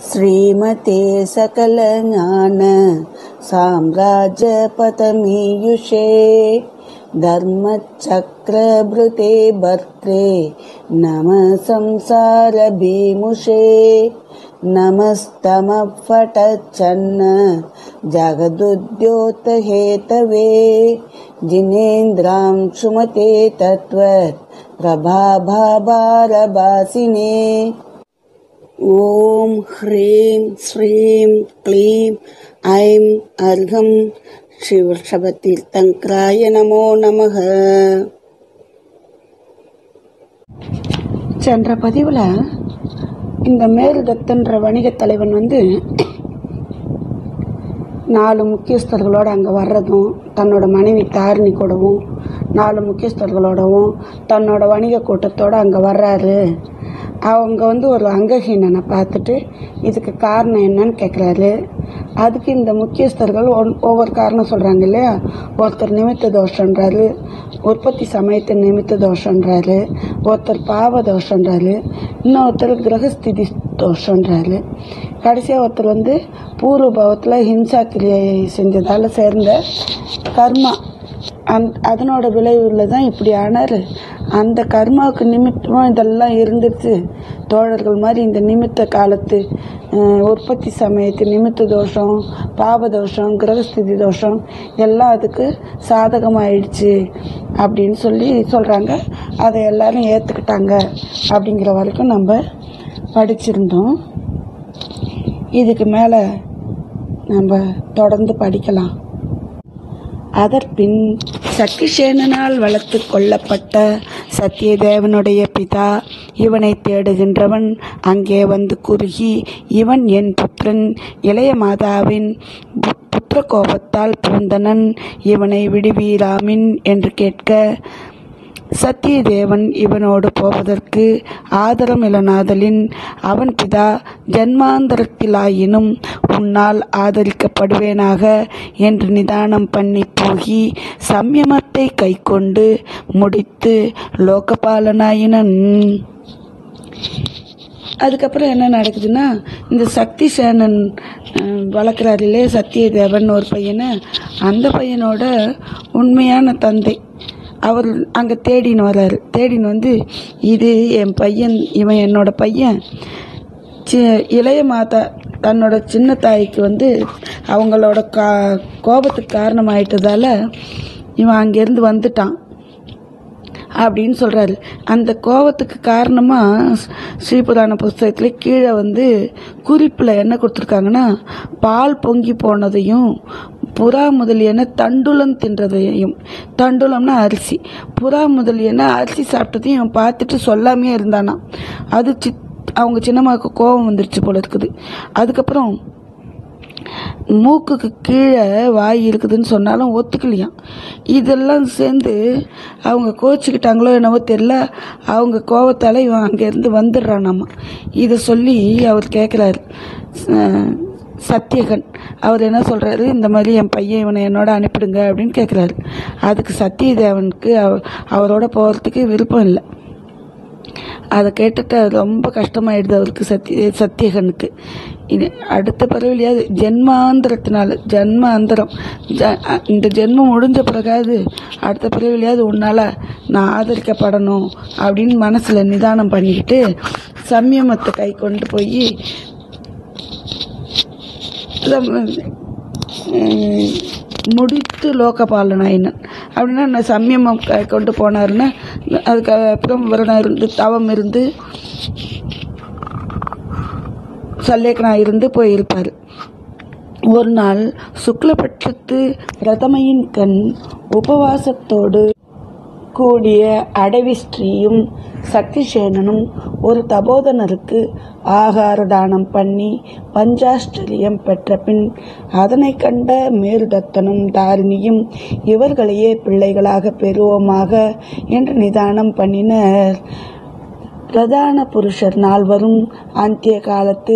श्रीमते सकलज्ञान साम्राज्यपतमीयुषे धर्मचक्रभृते भर्त्रे नमः संसारभीमुषे नमस्तमः फटच्छन्न जगदुद्योतहेतवे जिनेन्द्रां सुमते तत्त्वत् प्रभाभारभासिने ॐ ह्रीं श्रीं क्लीं ऐं अर्घं शिवशबतीर्थङ्कराय नमो நமக சென்ற பதிவில் இந்த மேல்தத்துன்ற வணிகத் தலைவன் வந்து நாலு முக்கியஸ்தர்களோட அங்கே வர்றதும் தன்னோட மனைவி தாரிணி கூடவும் நாலு முக்கியஸ்தர்களோடவும் தன்னோட வணிக கூட்டத்தோட அங்கே வர்றாரு அவங்க வந்து ஒரு அங்கஹீனனை பார்த்துட்டு இதுக்கு காரணம் என்னன்னு கேட்குறாரு அதுக்கு இந்த முக்கியஸ்தர்கள் ஒன்- ஒவ்வொரு காரணம் சொல்கிறாங்க இல்லையா ஒருத்தர் நிமித்த தோஷன்றாரு உற்பத்தி சமயத்து நிமித்த தோஷன்றாரு ஒருத்தர் பாவ தோஷன்றாரு இன்னொருத்தர் கிரகஸ்திதி தோஷன்றாரு கடைசியாக ஒருத்தர் வந்து பூர்வ பாவத்தில் ஹிம்சா கிரியை செஞ்சதால் சேர்ந்த கர்மா அந் அதனோட விளைவுல தான் இப்படி ஆனார் அந்த கர்மாவுக்கு நிமித்தமாக இதெல்லாம் இருந்துச்சு தோழர்கள் மாதிரி இந்த நிமித்த காலத்து அஹ், உற்பத்தி சமயத்து நிமித்த தோஷம் பாவ தோஷம் கிரகஸ்திதி தோஷம் எல்லாம் அதுக்கு சாதகமாயிடுச்சு அப்படின்னு சொல்லி சொல்கிறாங்க அதை எல்லாரும் ஏற்றுக்கிட்டாங்க அப்படிங்கிற வரைக்கும் நம்ம படிச்சிருந்தோம் இதுக்கு மேலே நம்ம தொடர்ந்து படிக்கலாம் அதற்பின் சக்கிசேனனால் வளர்த்து கொள்ளப்பட்ட சத்தியதேவனுடைய பிதா இவனை தேடுகின்றவன் அங்கே வந்து குறுகி இவன் என் புத்திரன் இளைய மாதாவின் பு- புத்திர கோபத்தால் பூந்தனன் இவனை விடுவீராமின் என்று கேட்க சத்தியதேவன் இவனோடு போவதற்கு ஆதரம் இலனாதலின் அவன் பிதா ஜன்மாந்தரத்திலாயினும் உன்னால் ஆதரிக்கப்படுவேனாக என்று நிதானம் பண்ணி போகி சம்யமத்தை கைக்கொண்டு முடித்து லோகபாலனாயினன் அதுக்கப்புறம் என்ன நடக்குதுன்னா இந்த சக்தி சேனன் அஹ், வளர்க்குறாரு இல்லையா சத்தியதேவன் ஒரு பையனை அந்த பையனோட உண்மையான தந்தை அவர் அங்கே தேடின்னு வர்றாரு தேடின்னு வந்து இது என் பையன் இவன் என்னோட பையன் சி இளைய மாதா தன்னோட சின்ன தாய்க்கு வந்து அவங்களோட கா கோபத்துக்கு காரணமாயிட்டதால இவன் அங்கேருந்து வந்துட்டான் அப்படின்னு சொல்கிறாரு அந்த கோபத்துக்கு காரணமாக ஸ்ரீபுராண புஸ்தகத்தில் கீழே வந்து குறிப்பில் என்ன கொடுத்துருக்காங்கன்னா பால் பொங்கி போனதையும் புறா முதலியன தண்டுலம் தின்றதையும் தண்டுலம்னா அரிசி புறா முதலியன அரிசி சாப்பிட்டதையும் இவன் பார்த்துட்டு சொல்லாமே இருந்தானா அது சித் அவங்க சின்னம்மாவுக்கு கோபம் வந்துருச்சு போல இருக்குது அதுக்கப்புறம் மூக்குக்கு கீழே வாய் இருக்குதுன்னு சொன்னாலும் ஒத்துக்கலையாம் இதெல்லாம் சேர்ந்து அவங்க கோச்சிக்கிட்டாங்களோ என்னவோ தெரில அவங்க கோவத்தால் இவன் அங்கேருந்து வந்துடுறானாமா இதை சொல்லி அவர் கேட்குறாரு சத்தியகன் அவர் என்ன சொல்கிறாரு இந்த மாதிரி என் பையன் இவனை என்னோட அனுப்பிடுங்க அப்படின்னு கேட்குறாரு அதுக்கு சத்தியதேவனுக்கு அவ- அவரோட போகிறதுக்கு விருப்பம் இல்லை அதை கேட்டுட்டு அது ரொம்ப கஷ்டமாயிடுது அவருக்கு சத்திய சத்தியகனுக்கு இது அடுத்த பிறவிலையாவது ஜென்மாந்திரத்தினால ஜென்ம அந்தரம் ஜ- அ- இந்த ஜென்மம் முடிஞ்ச பிறகாவது அடுத்த பிறவிலையாவது உன்னால் நான் ஆதரிக்கப்படணும் அப்படின்னு மனசில் நிதானம் பண்ணிக்கிட்டு சம்யமத்தை கை கொண்டு போய் உம், முடித்து லோகபாலனாயினன் அப்படின்னா நான் சம்யமம் க- கொண்டு போனாருன்னா அதுக்கப்புறம் விரதம் இருந்து தவம் இருந்து சல்லேக்கனா இருந்து போயிருப்பார் ஒரு நாள் சுக்லபட்சத்து பிரதமையின் கண் உபவாசத்தோடு கூடிய அடவி ஸ்ரீயும் சக்திசேனனும் ஒரு தபோதனருக்கு ஆகார தானம் பண்ணி பஞ்சாஷ்டரியம் பெற்ற பின் அதனை கண்ட மேருதத்தனும் தாரிணியும் இவர்களையே பிள்ளைகளாக பெறுவோமாக என்று நிதானம் பண்ணினர் பிரதான புருஷர் நால்வரும் அந்திய காலத்து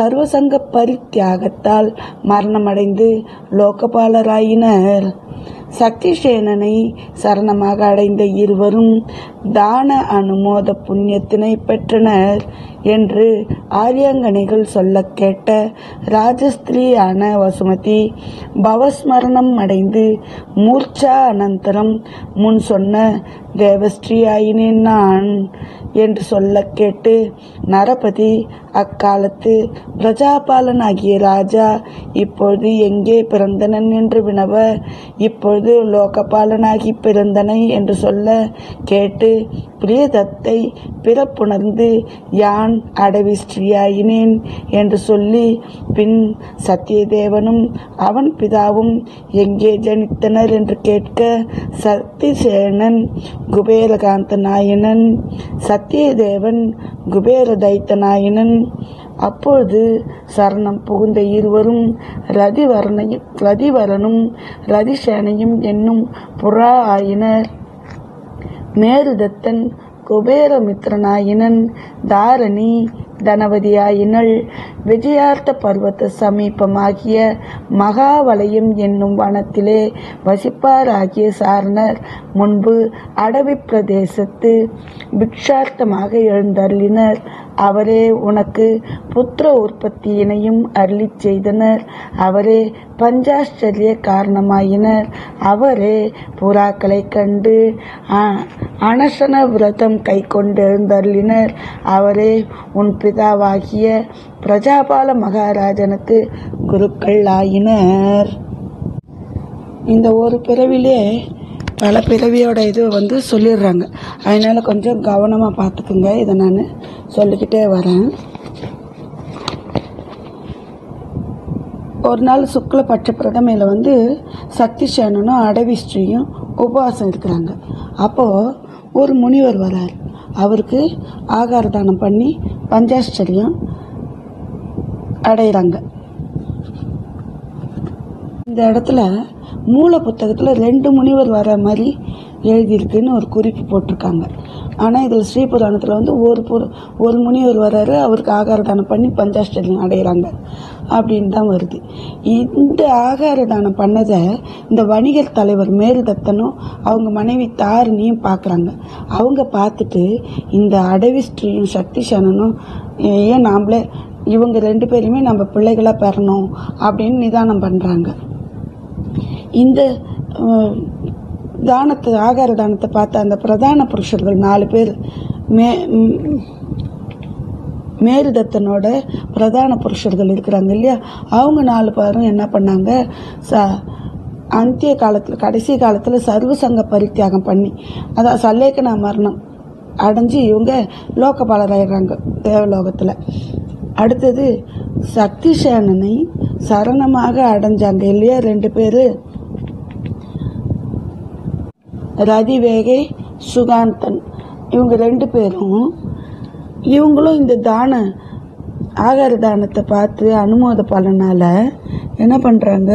சர்வசங்க பரித்தியாகத்தால் மரணமடைந்து லோகபாலராயினர் சக்திசேனனை சரணமாக அடைந்த இருவரும் தான அனுமோத புண்ணியத்தினை பெற்றனர் என்று ஆரியங்கனைகள் சொல்ல கேட்ட ராஜஸ்திரீயான வசுமதி பவஸ்மரணம் அடைந்து மூர்ச்சா அனந்தரம் முன் சொன்ன தேவஸ்ரீ ஆயினேன் நான் என்று சொல்ல கேட்டு நரபதி அக்காலத்து பிரஜாபாலன் ஆகிய ராஜா இப்பொழுது எங்கே பிறந்தனன் என்று வினவ இப்பொழுது லோகபாலனாகி பிறந்தனை என்று சொல்ல கேட்டு பிரியதத்தை பிறப்புணர்ந்து யான் அடவி ஸ்ரீயாயினேன் என்று சொல்லி பின் சத்தியதேவனும் அவன் பிதாவும் எங்கே ஜனித்தனர் என்று கேட்க சத்திசேனன் குபேரகாந்த நாயனன் சத்தியதேவன் குபேர தைத்த நாயனன் அப்பொழுது சரணம் புகுந்த இருவரும் ரதிவரனையும் ரதிவரனும் ரதிசேனையும் என்னும் புறா ஆயினர் மேருதத்தன் குபேரமித்ரனாயினன் தாரணி தனவதியாயினள் விஜயார்த்த பர்வத சமீபமாகிய மகாவலயம் என்னும் வனத்திலே வசிப்பாராகிய சாரணர் முன்பு அடவி பிரதேசத்து பிக்ஷார்த்தமாக எழுந்தருளினர் அவரே உனக்கு புத்திர உற்பத்தியினையும் அருளிச் செய்தனர் அவரே பஞ்சாச்சரிய காரணமாயினர் அவரே புறாக்களை கண்டு அ- அனசன விரதம் கை கொண்டெழுந்தருளினர் அவரே உன் பிதாவாகிய பிரஜாபால மகாராஜனுக்கு குருக்கள் ஆயினர் இந்த ஒரு பிறவிலே பல பிறவியோட இது வந்து சொல்லிடுறாங்க அதனால கொஞ்சம் கவனமாக பார்த்துக்குங்க இதை நான் சொல்லிக்கிட்டே வரேன் ஒரு நாள் சுக்லபட்ச பிரதமையில் வந்து சக்திசேனனும் அடவிஸ்ரீயும் உபவாசம் இருக்கிறாங்க அப்போது ஒரு முனிவர் வரார் அவருக்கு ஆகார தானம் பண்ணி பஞ்சாஷ்டரியம் அடையிறாங்க இந்த இடத்துல மூல புத்தகத்தில் ரெண்டு முனிவர் வர மாதிரி எழுதியிருக்குன்னு ஒரு குறிப்பு போட்டிருக்காங்க ஆனால் இதில் ஸ்ரீபுராணத்தில் வந்து ஒரு புர ஒரு முனிவர் வராரு அவருக்கு ஆகார தானம் பண்ணி பஞ்சாஷ்டரியம் அடைகிறாங்க அப்படின்னு தான் வருது இந்த ஆகார தானம் பண்ணதை இந்த வணிகர் தலைவர் மேருதத்தனும் அவங்க மனைவி தாரிணியும் பார்க்குறாங்க அவங்க பார்த்துட்டு இந்த அடவிஸ்ரீயும் சக்திசேனனும் ஏன் நாமளே இவங்க ரெண்டு பேருமே நம்ம பிள்ளைகளாக பெறணும் அப்படின்னு நிதானம் பண்ணுறாங்க இந்த அஹ், தானத்தை ஆகார தானத்தை பார்த்த அந்த பிரதான புருஷர்கள் நாலு பேர் மே ம், மேருதத்தனோட பிரதான புருஷர்கள் இருக்கிறாங்க இல்லையா அவங்க நாலு பேரும் என்ன பண்ணாங்க ச அந்திய காலத்தில் கடைசி காலத்தில் சர்வசங்க பரித்தியாகம் பண்ணி அதான் சல்லேக்கனா மரணம் அடைஞ்சு இவங்க லோகபாலராயிடுறாங்க தேவலோகத்தில் அடுத்தது சக்திசேனனை சரணமாக அடைஞ்சாங்க இல்லையா ரெண்டு பேர் ரதிவேகை சுகாந்தன் இவங்க ரெண்டு பேரும் இவங்களும் இந்த தான ஆகார தானத்தை பார்த்து அனுமோத பலனால என்ன பண்ணுறாங்க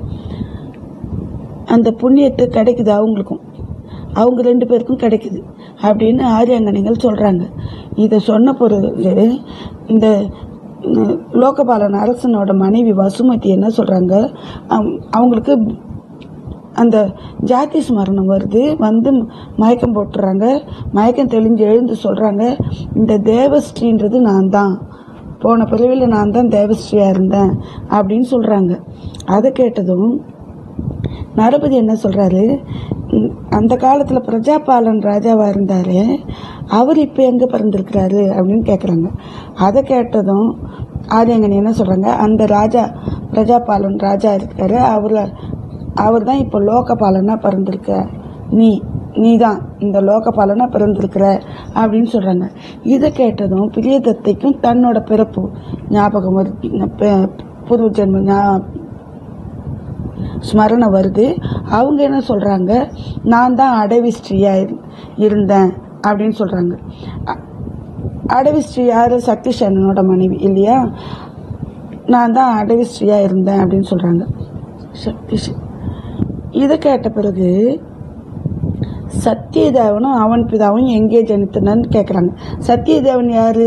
அந்த புண்ணியத்தை கிடைக்குது அவங்களுக்கும் அவங்க ரெண்டு பேருக்கும் கிடைக்குது அப்படின்னு ஆரியாங்கனிகள் சொல்கிறாங்க இதை சொன்ன பிறகு இந்த உம், லோகபாலன் அரசனோட மனைவி வசுமதி என்ன சொல்கிறாங்க அவங்களுக்கு அந்த ஜாதி ஸ்மரணம் வருது வந்து மயக்கம் போட்டுறாங்க மயக்கம் தெளிஞ்சு எழுந்து சொல்கிறாங்க இந்த தேவஸ்ரீன்றது நான் தான் போன பிறவியில் நான் தான் தேவஸ்ரீயாக இருந்தேன் அப்படின்னு சொல்கிறாங்க அதை கேட்டதும் நரபதி என்ன சொல்கிறாரு அந்த காலத்தில் பிரஜாபாலன் ராஜாவாக இருந்தார் அவர் இப்போ எங்கே பிறந்திருக்கிறாரு அப்படின்னு கேட்குறாங்க அதை கேட்டதும் ஆரியங்கன் என்ன சொல்கிறாங்க அந்த ராஜா பிரஜாபாலன் ராஜா இருக்காரு அவர் அவர் தான் இப்போ லோகபாலனாக பிறந்திருக்க நீ நீ தான் இந்த லோகபாலனாக பிறந்திருக்கிற அப்படின்னு சொல்கிறாங்க இதை கேட்டதும் பிரியதத்தைக்கும் தன்னோட பிறப்பு ஞாபகம் வருது ப- பூர்வ ஜென்ம ஞா- ஸ்மரணம் வருது அவங்க என்ன சொல்கிறாங்க நான் தான் அடவிஸ்ரீயாக இருந்தேன் அப்படின்னு சொல்கிறாங்க அடவிஸ்ரீ யார் சக்திசேனனோட மனைவி இல்லையா நான் தான் அடவிஸ்ரீயாக இருந்தேன் அப்படின்னு சொல்கிறாங்க சக்தி இதை கேட்ட பிறகு சத்தியதேவனும் அவன் பிதாவும் எங்கே ஜனித்தனன்னு கேட்குறாங்க சத்தியதேவன் யாரு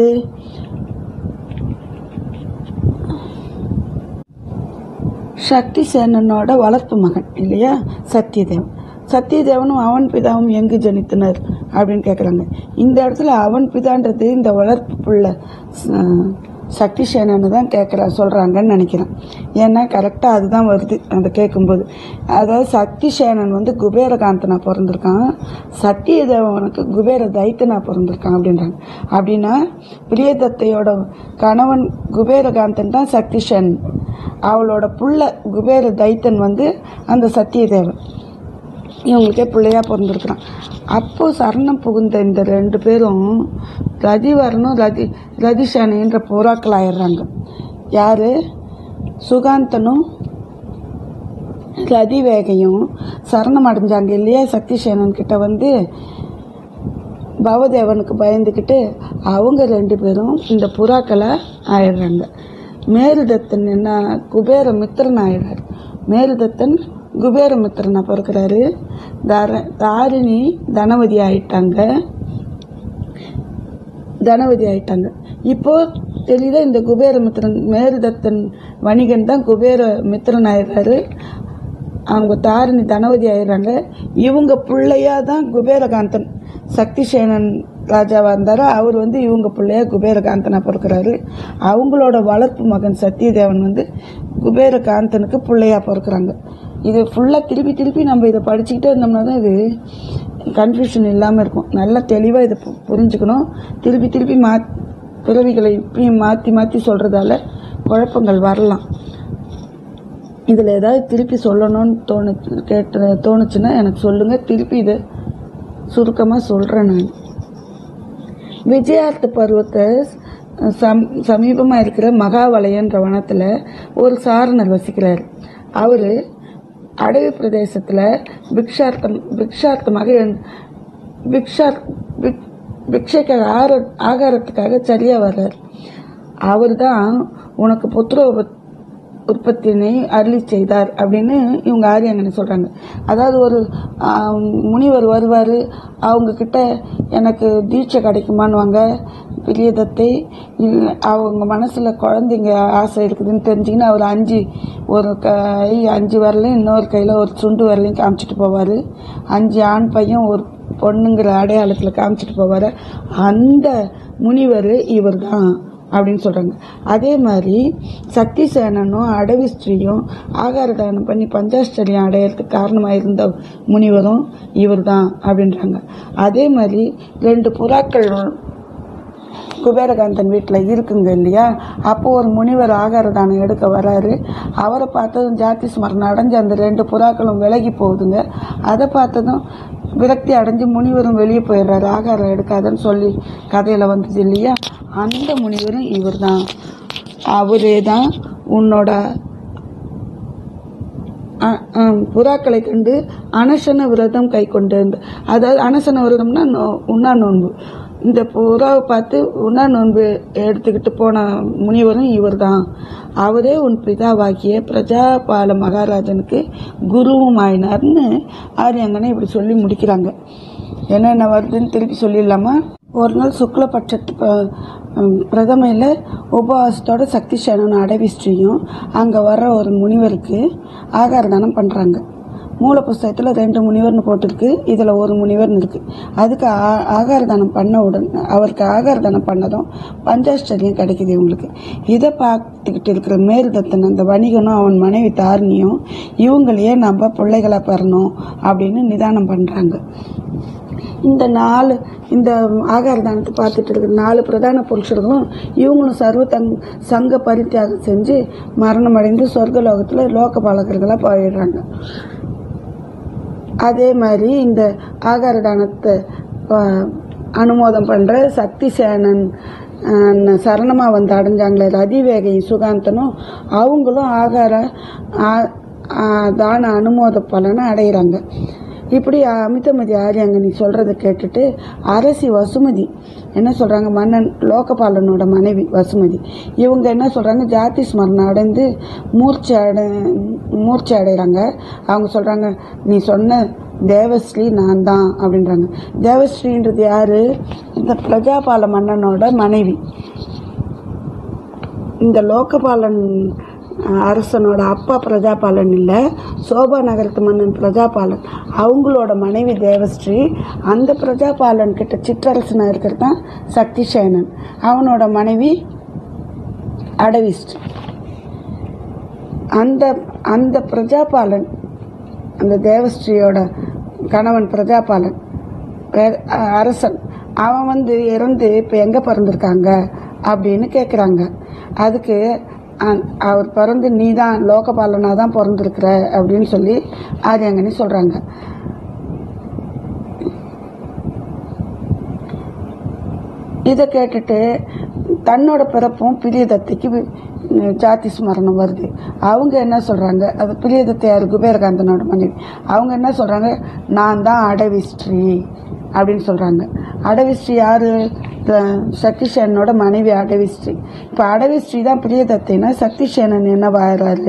சக்தி சேனனோட வளர்ப்பு மகன் இல்லையா சத்தியதேவன் சத்தியதேவனும் அவன் பிதாவும் எங்கு ஜனித்தனர் அப்படின்னு கேட்குறாங்க இந்த இடத்துல அவன் பிதான்றது இந்த வளர்ப்பு புள்ள ச- சக்தி சேனன்னு தான் கேட்குறா சொல்கிறாங்கன்னு நினைக்கிறேன் ஏன்னா கரெக்டாக அதுதான் வருது அந்த கேட்கும்போது அதாவது சக்தி சேனன் வந்து குபேரகாந்தனா பிறந்திருக்கான் சத்தியதேவனுக்கு குபேர தைத்தனா பிறந்திருக்கான் அப்படின்றாங்க அப்படின்னா பிரியதத்தையோட கணவன் குபேரகாந்தன் தான் சக்தி சேனன் அவளோட புள்ள குபேர தைத்தன் வந்து அந்த சத்தியதேவன் இவங்களுக்கே பிள்ளையா பிறந்திருக்கிறான் அப்போ சரணம் புகுந்த இந்த ரெண்டு பேரும் ரதிவரனும் ரதி ரதிசானின்ற புறாக்கள் ஆயிடுறாங்க யாரு சுகாந்தனும் ரதிவேகையும் சரணம் அடைஞ்சாங்க இல்லையா சக்திசேனன் கிட்ட வந்து பவதேவனுக்கு பயந்துக்கிட்டு அவங்க ரெண்டு பேரும் இந்த புறாக்களை ஆயிடுறாங்க மேருதத்தன் என்ன குபேர மித்திரன் ஆயிடுறாரு மேருதத்தன் குபேர மித்திரனா பிறக்கிறாரு தர தாரிணி தனவதி ஆயிட்டாங்க தனவதி ஆயிட்டாங்க இப்போ தெரியுதா இந்த குபேர மித்திரன் மேருதத்தன் வணிகன் தான் குபேர மித்திரன் ஆயிடுறாரு அவங்க தாரிணி தனவதி ஆயிடுறாங்க இவங்க பிள்ளையா தான் குபேரகாந்தன் சக்திசேனன் ராஜாவாக இருந்தார் அவர் வந்து இவங்க பிள்ளையா குபேரகாந்தனா பிறக்கிறாரு அவங்களோட வளர்ப்பு மகன் சத்தியதேவன் வந்து குபேரகாந்தனுக்கு பிள்ளையா பிறக்கிறாங்க இது ஃபுல்லாக திருப்பி திருப்பி நம்ம இதை படிச்சுக்கிட்டே இருந்தோம்னா தான் இது கன்ஃபியூஷன் இல்லாமல் இருக்கும் நல்லா தெளிவாக இதை பு- புரிஞ்சுக்கணும் திருப்பி திருப்பி மா பிறவிகளை இப்படியும் மாற்றி மாற்றி சொல்கிறதால குழப்பங்கள் வரலாம் இதில் ஏதாவது திருப்பி சொல்லணும்னு தோணு கேட்டு தோணுச்சுன்னா எனக்கு சொல்லுங்கள் திருப்பி இதை சுருக்கமாக சொல்கிறேன் நான் விஜயார்த்த பருவத்தை சம் சமீபமாக இருக்கிற மகாவலயன்ற வனத்தில் ஒரு சாரணர் வசிக்கிறார் அவர் அடவி பிரதேசத்தில் பிக்ஷார்த்தம் பிக்ஷார்த்தமாக எழு- பிக்ஷார் பிக் பிக்ஷைக்காக ஆர ஆகாரத்துக்காக சரியாக வர்றார் அவர் தான் உனக்கு புத்திர உப- உற்பத்தியினை அருளி செய்தார் அப்படின்னு இவங்க ஆரியாங்கன்னு சொல்கிறாங்க அதாவது ஒரு ஆம், முனிவர் வருவார் அவங்க கிட்ட எனக்கு தீட்சை கிடைக்குமான்னுவாங்க பிரியதத்தை இல்ல, அவங்க மனசில் குழந்தைங்க ஆசை இருக்குதுன்னு தெரிஞ்சுக்கின்னு அவர் அஞ்சு ஒரு கை அஞ்சு வரலையும் இன்னொரு கையில் ஒரு சுண்டு வரலையும் காமிச்சிட்டு போவார் அஞ்சு ஆண் பையன் ஒரு பொண்ணுங்கிற அடையாளத்தில் காமிச்சிட்டு போவார் அந்த முனிவர் இவர் தான் அப்படின்னு சொல்கிறாங்க அதே மாதிரி சக்திசேனனும் அடவி ஸ்ரீயும் ஆகார தானம் பண்ணி பஞ்சாஷ்டரியம் அடையிறதுக்கு காரணமாக இருந்த முனிவரும் இவர் தான் அப்படின்றாங்க அதே மாதிரி ரெண்டு புறாக்கள் குபேரகாந்தன் வீட்டில் இருக்குங்க இல்லையா அப்போ ஒரு முனிவர் ஆகார தானம் எடுக்க வராரு அவரை பார்த்ததும் ஜாதி ஸ்மரணம் அடைஞ்சு அந்த ரெண்டு புறாக்களும் விலகி போகுதுங்க அதை பார்த்ததும் விரக்தி அடைஞ்சு முனிவரும் வெளியே போயிடுறாரு ஆகாரம் எடுக்காதன்னு சொல்லி கதையில் வந்தது இல்லையா அந்த முனிவரும் இவர் தான் அவரே தான் உன்னோட அ- அம், புறாக்களை கண்டு அனசன விரதம் கை கொண்டு அதாவது அனசன விரதம்னா நோ- உண்ணா நோன்பு இந்த புறாவை பார்த்து உண்ணா நோன்பு எடுத்துக்கிட்டு போன முனிவரும் இவர்தான் அவரே உன் பிதாவாகிய பிரஜாபால மகாராஜனுக்கு குருவும் ஆயினார்னு ஆரியங்கனை இப்படி சொல்லி முடிக்கிறாங்க என்னென்ன வருதுன்னு திருப்பி சொல்லிடலாமா ஒரு நாள் சுக்லபட்சத்து ப- ஹம், பிரதமையில் உபவாசத்தோட சக்தி சேனன் அடவி ஸ்ரீயும் அங்கே வர்ற ஒரு முனிவருக்கு ஆகார தானம் பண்ணுறாங்க மூல புஸ்தகத்தில் ரெண்டு முனிவர்னு போட்டிருக்கு இதில் ஒரு முனிவர்னு இருக்குது அதுக்கு ஆ- ஆகார தானம் பண்ண உடனே அவருக்கு ஆகார தானம் பண்ணதும் பஞ்சாஷ்டரியம் கிடைக்குது இவங்களுக்கு இதை பார்த்துக்கிட்டு இருக்கிற மேல்தத்தன் அந்த வணிகனும் அவன் மனைவி தாரிணியும் இவங்களையே நம்ம பிள்ளைகளை பெறணும் அப்படின்னு நிதானம் பண்ணுறாங்க இந்த நாலு இந்த ஆகார தானத்தை பார்த்துட்டு இருக்கிற நாலு பிரதான புருஷர்களும் இவங்களும் சர்வ தங் சங்க பரித்தியாகம் செஞ்சு மரணம் அடைந்து சொர்க்கலோகத்தில் லோக பாலகர்களாக போயிடுறாங்க அதே மாதிரி இந்த ஆகார தானத்தை ஆஹ், அனுமோதம் பண்ணுற சக்தி சேனன் ஆஹ், சரணமாக வந்து அடைஞ்சாங்களே ரதிவேகை சுகாந்தனும் அவங்களும் ஆகார ஆ- ஆ- தான அனுமோத பலனை அடைகிறாங்க இப்படி அமிதமதி ஆரியாங்கனி சொல்கிறத கேட்டுட்டு அரசி வசுமதி என்ன சொல்கிறாங்க மன்னன் லோகபாலனோட மனைவி வசுமதி இவங்க என்ன சொல்கிறாங்க ஜாதி ஸ்மரணம் அடைந்து மூர்ச்சை அடை மூர்ச்சை அடைகிறாங்க அவங்க சொல்கிறாங்க நீ சொன்ன தேவஸ்ரீ நான் தான் அப்படின்றாங்க தேவஸ்ரீன்றது யாரு இந்த பிரஜாபால மன்னனோட மனைவி இந்த லோகபாலன் அரசனோட அப்பா பிரஜாபாலன் இல்லை சோபா நகரத்து மன்னன் பிரஜாபாலன் அவங்களோட மனைவி தேவஸ்ரீ அந்த பிரஜாபாலன் கிட்ட சிற்றரசனாக இருக்கிறது தான் சக்தி சேனன் அவனோட மனைவி அடவிஸ்ட் அந்த அந்த பிரஜாபாலன் அந்த தேவஸ்ரீயோட கணவன் பிரஜாபாலன் வே- அ- அரசன் அவன் வந்து இறந்து இப்போ எங்கே பிறந்திருக்காங்க அப்படின்னு கேட்குறாங்க அதுக்கு அ- அவர் பிறந்து நீ தான் லோகபாலனாக தான் பிறந்திருக்கிற அப்படின்னு சொல்லி ஆரியாங்கனி சொல்கிறாங்க இதை கேட்டுட்டு தன்னோட பிறப்பும் பிரியதத்தைக்கு வி- ஜாதி ஸ்மரணம் வருது அவங்க என்ன சொல்கிறாங்க அது பிரியதத்தை யார் குபேரகாந்தனோட மனைவி அவங்க என்ன சொல்கிறாங்க நான் தான் அடவிஸ்ட்ரி அப்படின்னு சொல்கிறாங்க அடவிஸ்ட்ரி யார் சக்திசேனனோட மனைவி அடவிஸ்ட்ரி இப்போ அடவிஸ்ட்ரி தான் பிரியதத்தைனா சக்திசேனன் என்ன வாழறாரு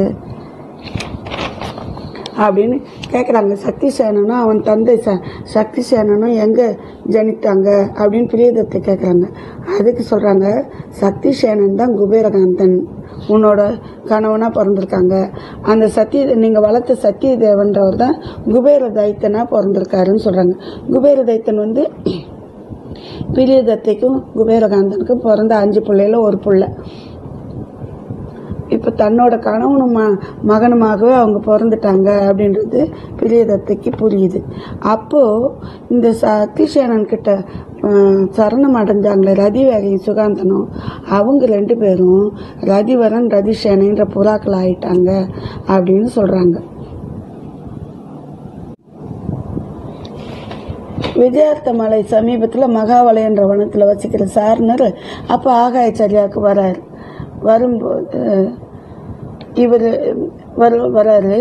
அப்படின்னு கேட்குறாங்க சக்தி சேனனும் அவன் தந்தை ச சக்தி சேனனும் எங்கே ஜனித்தாங்க அப்படின்னு பிரியதத்தை கேட்குறாங்க அதுக்கு சொல்கிறாங்க சக்தி சேனன் தான் குபேரகாந்தன் உன்னோட கணவனாக பிறந்திருக்காங்க அந்த சத்திய நீங்கள் வளர்த்த சத்திய தேவன்றவர் தான் குபேர தைத்தனாக பிறந்திருக்காருன்னு சொல்கிறாங்க குபேர தைத்தன் வந்து பிரியதத்தைக்கும் குபேரகாந்தனுக்கும் பிறந்த அஞ்சு பிள்ளையில ஒரு பிள்ளை இப்போ தன்னோட கணவனும் ம மகனுமாகவே அவங்க பிறந்துட்டாங்க அப்படின்றது பிரியதத்தைக்கு புரியுது அப்போது இந்த சக்திசேனன் கிட்ட அஹ், சரணம் அடைஞ்சாங்களே ரதிவேகையும் சுகாந்தனும் அவங்க ரெண்டு பேரும் ரதிவரன் ரதிசேனைன்ற புறாக்கள் ஆயிட்டாங்க அப்படின்னு சொல்கிறாங்க விஜயார்த்த மலை சமீபத்தில் மகாவலயன்ற வனத்தில் வச்சுக்கிற சார்னர் அப்போ ஆகாயச்சரியாவுக்கு வராரு வரும்போது இவர் வரு வராரு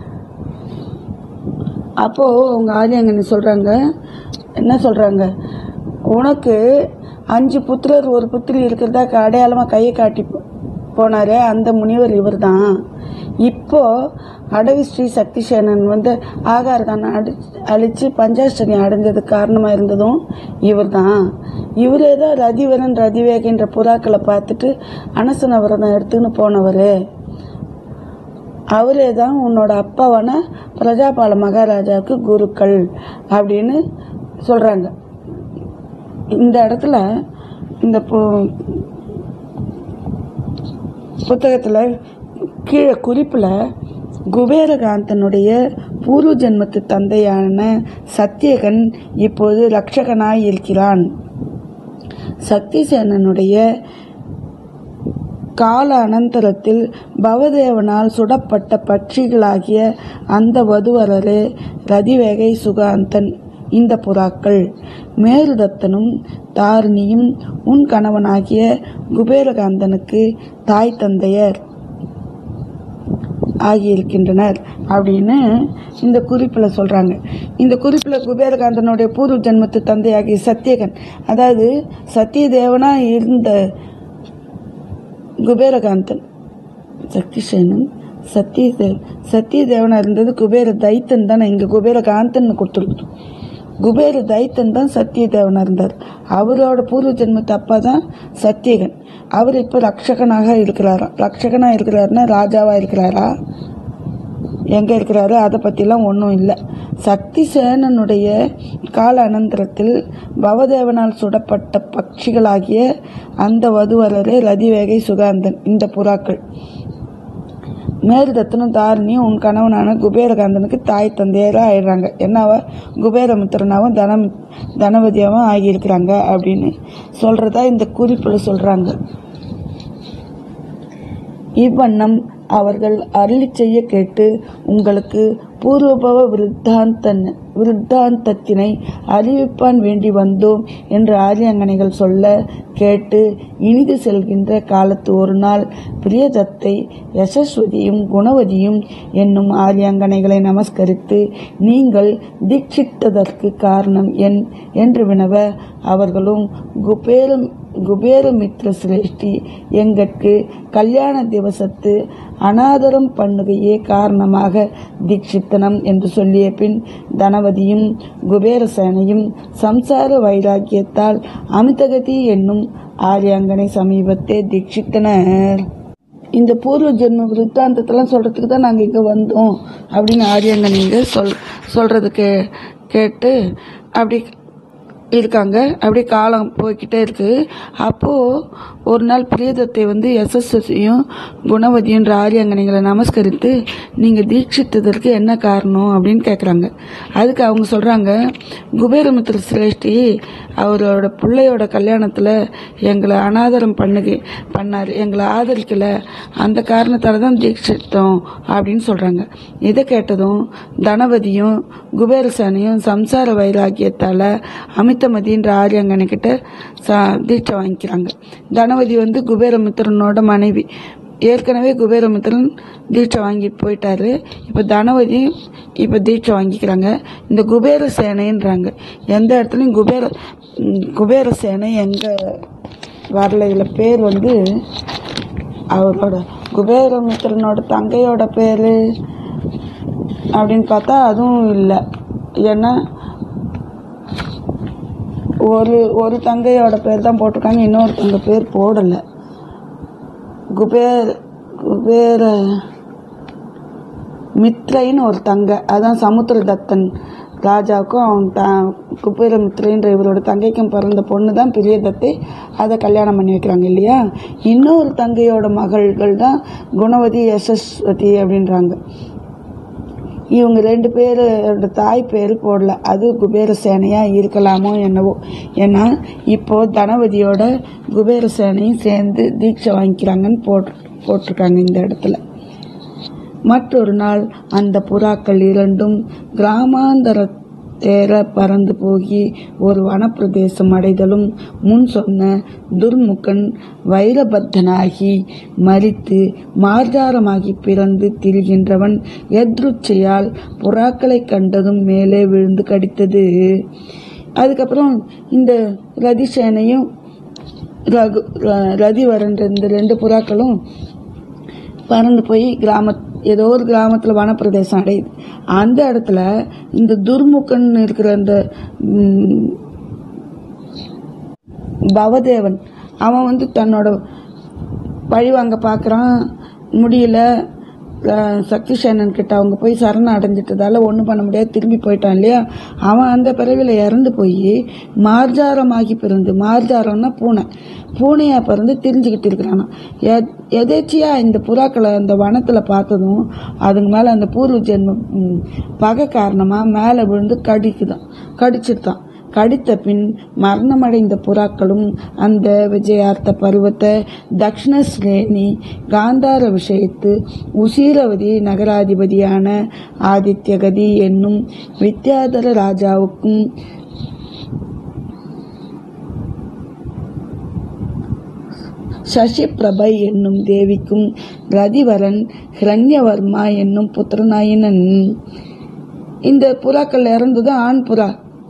அப்போது உங்கள் ஆதியங்கன்னு சொல்கிறாங்க என்ன சொல்கிறாங்க உனக்கு அஞ்சு புத்திரர் ஒரு புத்திரி இருக்கிறதா அடையாளமாக கையை காட்டி போ- போனாரே அந்த முனிவர் இவர் தான் இப்போ அடவி ஸ்ரீ சக்தி சேனன் வந்து ஆகாரகான அடி அழித்து பஞ்சாஷ்டமி அடைஞ்சதுக்கு காரணமாக இருந்ததும் இவர் தான் இவரே தான் ரதிவரன் ரதிவேகின்ற புறாக்களை பார்த்துட்டு அனசன விரதம் எடுத்துன்னு போனவர் அவரே தான் உன்னோட அப்பாவான பிரஜாபால மகாராஜாவுக்கு குருக்கள் அப்படின்னு சொல்கிறாங்க இந்த இடத்துல இந்த பு- புத்தகத்தில் கீழே குறிப்பில் குபேரகாந்தனுடைய பூர்வ ஜென்மத்து தந்தையான சத்தியகன் இப்போது ரட்சகனாய் இருக்கிறான் சக்திசேனனுடைய கால அனந்தரத்தில் பவதேவனால் சுடப்பட்ட பட்சிகளாகிய அந்த வதுவரரே ரதிவேகை சுகாந்தன் இந்த புறாக்கள் மேருதத்தனும் தாரிணியும் உன் கணவனாகிய குபேரகாந்தனுக்கு தாய் தந்தையர் ஆகியிருக்கின்றனர் அப்படின்னு இந்த குறிப்பில் சொல்கிறாங்க இந்த குறிப்பில் குபேரகாந்தனுடைய பூர்வ ஜென்மத்து தந்தையாகிய சத்தியகன் அதாவது சத்தியதேவனாக இருந்த குபேரகாந்தன் சக்திசேனன் சத்தியதேவ் சத்தியதேவனாக இருந்தது குபேர தைத்தன் தானே இங்கே குபேரகாந்தன் கொடுத்துருக்குது குபேர தைத்தன் தான் சத்தியதேவனாக இருந்தார் அவரோட பூர்வ ஜென்மத்து அப்பா தான் சத்தியகன் அவர் இப்போ ரக்ஷகனாக இருக்கிறாரா ரக்ஷகனாக இருக்கிறாருன்னா ராஜாவாக இருக்கிறாரா எங்கே இருக்கிறாரு அதை பற்றிலாம் ஒன்றும் இல்லை சக்தி சேனனுடைய கால அனந்தரத்தில் பவதேவனால் சுடப்பட்ட பட்சிகளாகிய அந்த வதுவரரே ரதிவேகை சுகாந்தன் இந்த புறாக்கள் மேருதத்தனும் தாரிணியும் உன் கணவனான குபேரகாந்தனுக்கு தாய் தந்தையராக ஆயிடுறாங்க என்னவா குபேரமித்திரனாவும் தனம் தனபதியாவும் ஆகியிருக்கிறாங்க அப்படின்னு சொல்கிறதா இந்த குறிப்பில் சொல்கிறாங்க இவ்வண்ணம் அவர்கள் அருளி செய்ய கேட்டு உங்களுக்கு பூர்வபவ விருத்தாந்தன் விருத்தாந்தத்தினை அறிவிப்பான் வேண்டி வந்தோம் என்று ஆரியங்கனைகள் சொல்ல கேட்டு இனிது செல்கின்ற காலத்து ஒரு நாள் பிரியதத்தை யசஸ்வதியும் குணவதியும் என்னும் ஆரியங்கனைகளை நமஸ்கரித்து நீங்கள் தீட்சித்ததற்கு காரணம் என் என்று வினவ அவர்களும் குபேரம் குபேரமித்ர சிரேஷ்டி எங்கட்கு கல்யாண திவசத்து அனாதரம் பண்ணுகையே காரணமாக தீட்சித்தனம் என்று சொல்லிய பின் தனவதியும் குபேரசேனையும் சம்சார வைராக்கியத்தால் அமிதகதி என்னும் ஆரியாங்கனை சமீபத்தே தீட்சித்தனர் இந்த பூர்வ ஜென்ம விருத்தாந்தத்தெல்லாம் சொல்கிறதுக்கு தான் நாங்கள் இங்கே வந்தோம் அப்படின்னு ஆரியங்க நீங்கள் சொல் சொல்கிறது கே கேட்டு அப்படி இருக்காங்க அப்படியே காலம் போய்கிட்டே இருக்கு அப்போது ஒரு நாள் பிரியதத்தை வந்து எஸ்எஸ்எஸ்சியும் குணவதியுன்ற ஆரியங்கனைகளை நமஸ்கரித்து நீங்கள் தீட்சித்ததற்கு என்ன காரணம் அப்படின்னு கேட்குறாங்க அதுக்கு அவங்க சொல்கிறாங்க குபேரமித்திர சிரேஷ்டி அவரோட பிள்ளையோட கல்யாணத்தில் எங்களை அனாதரம் பண்ணுக பண்ணார் எங்களை ஆதரிக்கலை அந்த காரணத்தால் தான் தீட்சித்தோம் அப்படின்னு சொல்கிறாங்க இதை கேட்டதும் தனபதியும் குபேரசானியும் சம்சார வைராக்கியத்தால் அமித்தமதின்ற ஆரியங்கனைக்கிட்ட சா தீட்சை வாங்கிக்கிறாங்க தனபதி வந்து குபேரமித்திரனோட மனைவி ஏற்கனவே குபேரமித்திரன் தீட்சை வாங்கி போயிட்டாரு இப்போ தனபதி இப்போ தீட்சை வாங்கிக்கிறாங்க இந்த குபேர சேனைன்றாங்க எந்த இடத்துலையும் குபேர ம், குபேர சேனை எங்கே வரல இதில் பேர் வந்து அவரோட குபேரமித்திரனோட தங்கையோட பேர் அப்படின்னு பார்த்தா அதுவும் இல்லை ஏன்னா ஒரு ஒரு தங்கையோட பேர் தான் போட்டிருக்காங்க இன்னொரு தங்க பேர் போடலை குபேர் குபேர மித்ரைன்னு ஒரு தங்கை அதான் சமுத்திரதத்தன் ராஜாவுக்கும் அவன் த குபேரமித்ரைன்ற இவரோட தங்கைக்கும் பிறந்த பொண்ணு தான் பிரியதத்தை அதை கல்யாணம் பண்ணி வைக்கிறாங்க இல்லையா இன்னொரு தங்கையோட மகள்கள் தான் குணவதி யசஸ்வதி அப்படின்றாங்க இவங்க ரெண்டு பேரோட தாய் பேர் போடல அது குபேர சேனையாக இருக்கலாமோ என்னவோ ஏன்னா இப்போ தனவதியோட குபேர சேனையும் சேர்ந்து தீட்சை வாங்கிக்கிறாங்கன்னு போட்டு போட்டிருக்காங்க இந்த இடத்துல மற்றொரு நாள் அந்த புறாக்கள் இரண்டும் கிராமாந்தர தேர பறந்து போகி ஒரு வனப்பிரதேசம் அடைதலும் முன் சொன்ன துர்முகன் வைரபத்தனாகி மரித்து மார்ஜாரமாகி பிறந்து திரிகின்றவன் எத்ருச்சையால் புறாக்களை கண்டதும் மேலே விழுந்து கடித்தது அதுக்கப்புறம் இந்த ரதிசேனையும் ரகு ர- ரதிவரன்ற இந்த ரெண்டு புறாக்களும் பறந்து போய் கிராம ஏதோ ஒரு கிராமத்தில் வனப்பிரதேசம் அடையுது அந்த இடத்துல இந்த துர்முகன் இருக்கிற அந்த ம், பவதேவன் அவன் வந்து தன்னோட பழி வாங்க பார்க்குறான் முடியல அஹ், சக்தி சேனன் கிட்ட அவங்க போய் சரணம் அடைஞ்சிட்டதால ஒன்றும் பண்ண முடியாது திரும்பி போயிட்டான் இல்லையா அவன் அந்த பிறவியில் இறந்து போய் மார்ஜாரமாகி பிறந்து மார்ஜாரம்னா பூனை பூனையா பிறந்து திரிஞ்சுக்கிட்டு இருக்கிறானா எத் எதேச்சியா இந்த புறாக்களை அந்த வனத்தில் பார்த்ததும் அதுங்க மேலே அந்த பூர்வ ஜென்ம ம், பகை காரணமாக மேலே விழுந்து கடிக்குதான் கடிச்சிருத்தான் கடித்த பின் மரணமடைந்த புறாக்களும் அந்த விஜயார்த்த பருவத்தை தக்ஷண ஸ்ரேணி காந்தார விஷயத்து உசீரவதி நகராதிபதியான ஆதித்யகதி என்னும் வித்யாதர ராஜாவுக்கும் சசிபிரபை என்னும் தேவிக்கும் ரதிவரன் ஹிரண்யவர்மா என்னும் புத்திரனாயினன் இந்த புறாக்கள் இறந்தது ஆண் புறா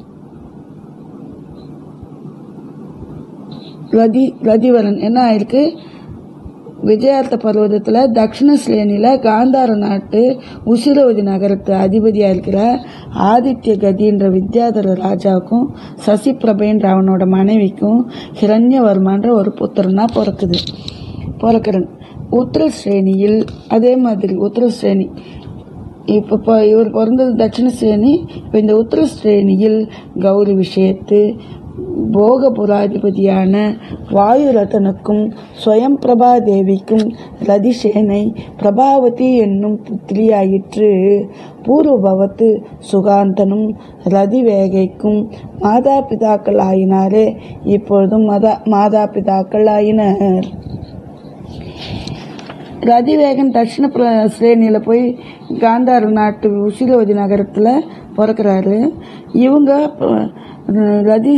ரதி ரதிவரன் என்ன ஆயிருக்கு விஜயார்த்த பர்வதத்தில் தக்ஷண ஸ்ரேணியில் காந்தார நாட்டு உசிரவதி நகரத்து அதிபதியாக இருக்கிற ஆதித்ய கதின்ற வித்யாதர ராஜாவுக்கும் சசிபிரபைன்ற அவனோட மனைவிக்கும் ஹிரண்யவர்மான்ற ஒரு புத்திரனா பிறக்குது பிறக்கிறன் உத்தர ஸ்ரேணியில் அதே மாதிரி உத்தர ஸ்ரேணி இப்போ இப்போ இவர் பிறந்தது தட்சிண ஸ்ரேணி இப்போ இந்த உத்தர ஸ்ரேணியில் கௌரி விஷயத்து போகபுராதிபதியான வாயுரதனுக்கும் ஸ்வயம் பிரபா தேவிக்கும் ரதிசேனை பிரபாவதி என்னும் புத்திரியாயிற்று பூர்வபவத்து சுகாந்தனும் ரதிவேகைக்கும் மாதா பிதாக்கள் ஆயினாரே இப்பொழுதும் மதா மாதா பிதாக்கள் ஆயினர் ரதிவேகன் தட்சிண பிர ஸ்ரேணியில் போய் காந்தார நாட்டு உசிலவதி நகரத்தில் பிறக்கிறாரு இவங்க அஹ், ரதி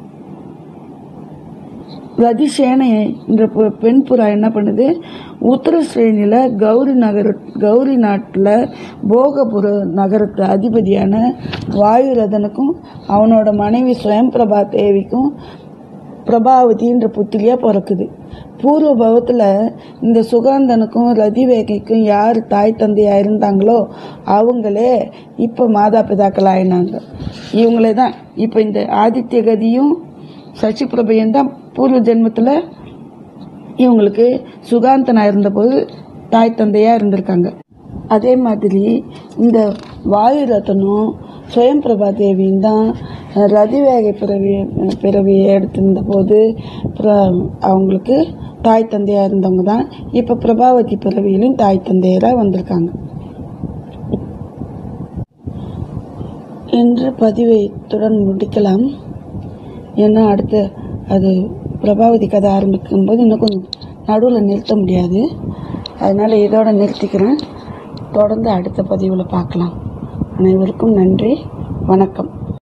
ரதிசேனை என்ற பெ- பெண் புறா என்ன பண்ணுது உத்தர ஸ்ரேணியில் கௌரி நகர கௌரி நாட்டில் போகபுர நகரத்து அதிபதியான வாயுரதனுக்கும் அவனோட மனைவி ஸ்வயம்பிரபா தேவிக்கும் பிரபாவதின்ற புத்திரியா பிறக்குது பூர்வ பவத்தில் இந்த சுகாந்தனுக்கும் ரதிவேகைக்கும் யார் தாய் தந்தையா இருந்தாங்களோ அவங்களே இப்போ மாதா பிதாக்கள் ஆயினாங்க இவங்களே தான் இப்போ இந்த ஆதித்ய கதியும் சசிபிரபையும் தான் பூர்வ ஜென்மத்தில் இவங்களுக்கு சுகாந்தனா இருந்தபோது தாய் தந்தையாக இருந்திருக்காங்க அதே மாதிரி இந்த வாயு ரத்தனும் சுயம்பிரபா தேவியும் தான் ரதிவேக பிறவி பிறவியை எடுத்திருந்த போது பிர- அவங்களுக்கு தாய் தந்தையாக இருந்தவங்க தான் இப்போ பிரபாவதி பிறவியிலும் தாய் தந்தையராக வந்திருக்காங்க இன்று பதிவை இத்துடன் முடிக்கலாம் ஏன்னா அடுத்து அது பிரபாவதி கதை ஆரம்பிக்கும் போது இன்னும் கொஞ்சம் நடுவில் நிறுத்த முடியாது அதனால் இதோட நிறுத்திக்கிறேன் தொடர்ந்து அடுத்த பதிவில் பார்க்கலாம் அனைவருக்கும் நன்றி வணக்கம்